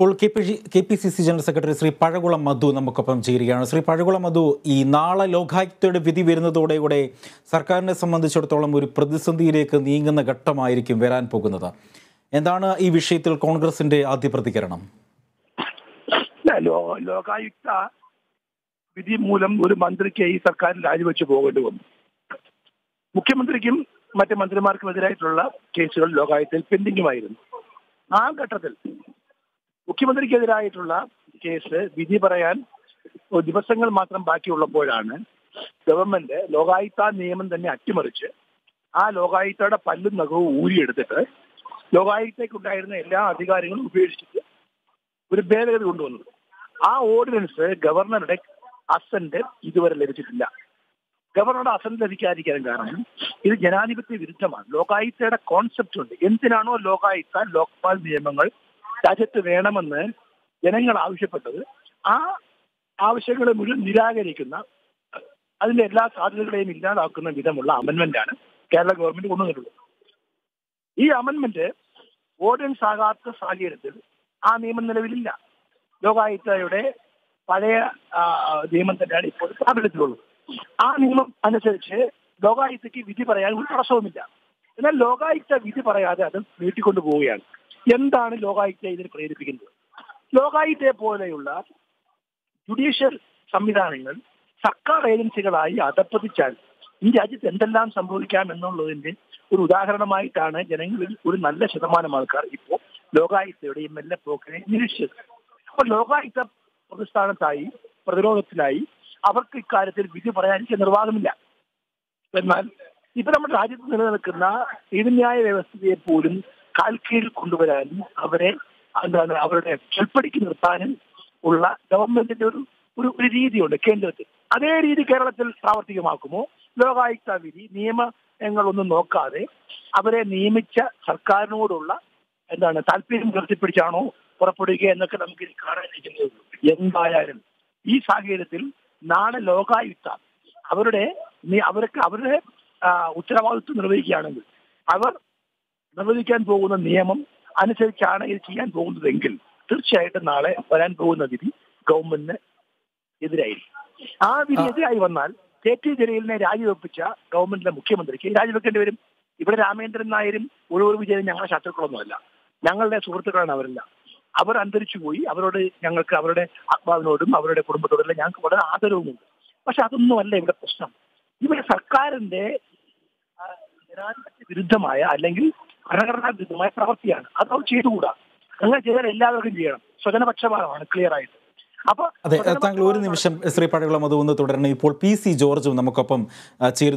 ഇപ്പോൾ K P K P C C general secretary Shri Pazhakulam Madhu നമുക്കൊപ്പം ചേരുകയാണ് ശ്രീ പഴകുളം മധു ഈ നാളെ ലോകായുക്തയുടെ വിധി വരുന്നതോടെ കൂടെ സർക്കാരിനെ സംബന്ധിച്ചിടത്തോളം ഒരു പ്രതിസന്ധിയിലേക്ക് നീങ്ങുന്ന ഘട്ടമായിരിക്കും വരാൻ പോകുന്നത് എന്താണ് ഈ വിഷയത്തിൽ കോൺഗ്രസിന്റെ ആദ്യ പ്രതികരണം ഇല്ല, ലോ- ലോകായുക്ത വിധി മൂലം ഒരു മന്ത്രിക്ക് ഈ സർക്കാർ രാജിവെച്ച് പോകേണ്ടി വന്നു മുഖ്യമന്ത്രിക്കും മറ്റ് മന്ത്രിമാർക്കും എതിരായിട്ടുള്ള കേസുകൾ ലോകായുക്തയിൽ പെൻഡിങ്ങുമായിരുന്നു ആ ഘട്ടത്തിൽ മുഖ്യമന്ത്രിക്കെതിരായിട്ടുള്ള കേസ് വിധി പറയാൻ ഒരു ദിവസങ്ങൾ മാത്രം ബാക്കിയുള്ളപ്പോഴാണ് ഗവൺമെന്റ് ലോകായുക്ത നിയമം തന്നെ അട്ടിമറിച്ച് ആ ലോകായുക്തയുടെ പല്ലും നഖവും ഊരിയെടുത്തിട്ട് ലോകായുക്തയ്ക്കുണ്ടായിരുന്ന എല്ലാ അധികാരങ്ങളും ഉപേക്ഷിച്ചിട്ട് ഒരു ഭേദഗതി കൊണ്ടുവന്നത് ആ ഓർഡിനൻസ് ഗവർണറുടെ അസന്റ് ഇതുവരെ ലഭിച്ചിട്ടില്ല ഗവർണറുടെ അസന്റ് ലഭിക്കാതിരിക്കാൻ കാരണം ഇത് ജനാധിപത്യ വിരുദ്ധമാണ് ലോകായുക്തയുടെ കോൺസെപ്റ്റ് ഉണ്ട് എന്തിനാണോ ലോകായുക്ത ലോക്പാൽ നിയമങ്ങൾ രാജ്യത്ത് വേണമെന്ന് ജനങ്ങൾ ആവശ്യപ്പെട്ടത് ആ ആവശ്യങ്ങളെ മുഴുവൻ നിരാകരിക്കുന്ന അതിന്റെ എല്ലാ സാധ്യതകളെയും ഇല്ലാതാക്കുന്ന വിധമുള്ള അമെന്മെന്റ് ആണ് കേരള ഗവൺമെന്റ് കൊണ്ടുവന്നിട്ടുള്ളത് ഈ അമെന്മെന്റ് ഓർഡിനൻസ് ആകാത്ത സാഹചര്യത്തിൽ ആ നിയമം നിലവിലില്ല ലോകായുക്തയുടെ പഴയ ആ, നിയമം തന്നെയാണ് ഇപ്പോൾ പ്രാബല്യത്തിലുള്ളത് ആ നിയമം അനുസരിച്ച് ലോകായുക്തയ്ക്ക് വിധി പറയാൻ ഒരു തടസ്സവുമില്ല എന്നാൽ ലോകായുക്ത വിധി പറയാതെ അത് നീട്ടിക്കൊണ്ടു പോവുകയാണ് എന്താണ് ലോകായുക്ത ഇതിന് പ്രേരിപ്പിക്കുന്നത് ലോകായുക്തയെ പോലെയുള്ള ജുഡീഷ്യൽ സംവിധാനങ്ങൾ സർക്കാർ ഏജൻസികളായി അധപ്പതിച്ചാൽ ഈ രാജ്യത്ത് എന്തെല്ലാം സംഭവിക്കാം എന്നുള്ളതിന്റെ ഒരു ഉദാഹരണമായിട്ടാണ് ജനങ്ങളിൽ ഒരു നല്ല ശതമാനം ആൾക്കാർ ഇപ്പോൾ ലോകായുക്തയുടെ ഈ മെല്ലെപ്പോക്കിനെ നിരീക്ഷിച്ചത് അപ്പൊ ലോകായുക്ത പ്രതിസ്ഥാനത്തായി പ്രതിരോധത്തിലായി അവർക്ക് ഇക്കാര്യത്തിൽ വിധി പറയാൻ എനിക്ക് നിർവാഹമില്ല എന്നാൽ ഇപ്പൊ നമ്മുടെ രാജ്യത്ത് നിലനിൽക്കുന്ന നീതിന്യായ വ്യവസ്ഥയെ പോലും കാൽക്കീഴിൽ കൊണ്ടുവരാനും അവരെ എന്താണ് അവരുടെ ചെൽപ്പടിക്ക് നിർത്താനും ഉള്ള ഗവൺമെന്റിന്റെ ഒരു ഒരു ഒരു രീതിയുണ്ട് കേന്ദ്രത്തിൽ അതേ രീതി കേരളത്തിൽ പ്രാവർത്തികമാക്കുമോ ലോകായുക്ത വിധി നിയമങ്ങളൊന്നും നോക്കാതെ അവരെ നിയമിച്ച സർക്കാരിനോടുള്ള എന്താണ് താല്പര്യം ഉയർത്തിപ്പിടിച്ചാണോ പുറപ്പെടുക എന്നൊക്കെ നമുക്ക് ഇനി കാണാനിരിക്കുന്നേ ഉള്ളൂ എന്തായാലും ഈ സാഹചര്യത്തിൽ നാളെ ലോകായുക്ത അവരുടെ നി- അവർക്ക് അവരുടെ ആ, ഉത്തരവാദിത്വം നിർവഹിക്കുകയാണെങ്കിൽ അവർ നിർവഹിക്കാൻ പോകുന്ന നിയമം അനുസരിച്ചാണ് ഇത് ചെയ്യാൻ പോകുന്നതെങ്കിൽ തീർച്ചയായിട്ടും നാളെ വരാൻ പോകുന്ന വിധി ഗവൺമെന്റിന് എതിരായിരിക്കും ആ വിധി എതിരായി വന്നാൽ കെ ടി ജലീലിനെ രാജിവെപ്പിച്ച ഗവൺമെന്റിലെ മുഖ്യമന്ത്രിക്ക് രാജിവെക്കേണ്ടി വരും ഇവിടെ രാമേന്ദ്രൻ നായരും ഒഴിവൂർ വിജയനും ഞങ്ങളുടെ ശത്രുക്കളൊന്നുമല്ല ഞങ്ങളുടെ സുഹൃത്തുക്കളാണ് അവരെല്ലാം അവർ അന്തരിച്ചു പോയി അവരോട് ഞങ്ങൾക്ക് അവരുടെ ആത്മാവിനോടും അവരുടെ കുടുംബത്തോടും ഞങ്ങൾക്ക് വളരെ ആദരവുമുണ്ട് പക്ഷെ അതൊന്നുമല്ല ഇവിടെ പ്രശ്നം ഇവിടെ സർക്കാരിന്റെ ആ, ജനാധിപത്യ വിരുദ്ധമായ അല്ലെങ്കിൽ ഭരണഘടനാ വിരുദ്ധമായ പ്രവൃത്തിയാണ് അത് അവർ ചെയ്തുകൂടാ അങ്ങനെ ചെയ്താൽ എല്ലാവർക്കും ചെയ്യണം സ്വജനപക്ഷപാതമാണ് ക്ലിയർ ആയിട്ട് അപ്പൊ അതെ താങ്കൾ ഒരു നിമിഷം ശ്രീ പഴകുളം മധു ഒന്ന് തുടരണം ഇപ്പോൾ പി സി ജോർജും നമുക്കൊപ്പം ആ, ചേരുന്നു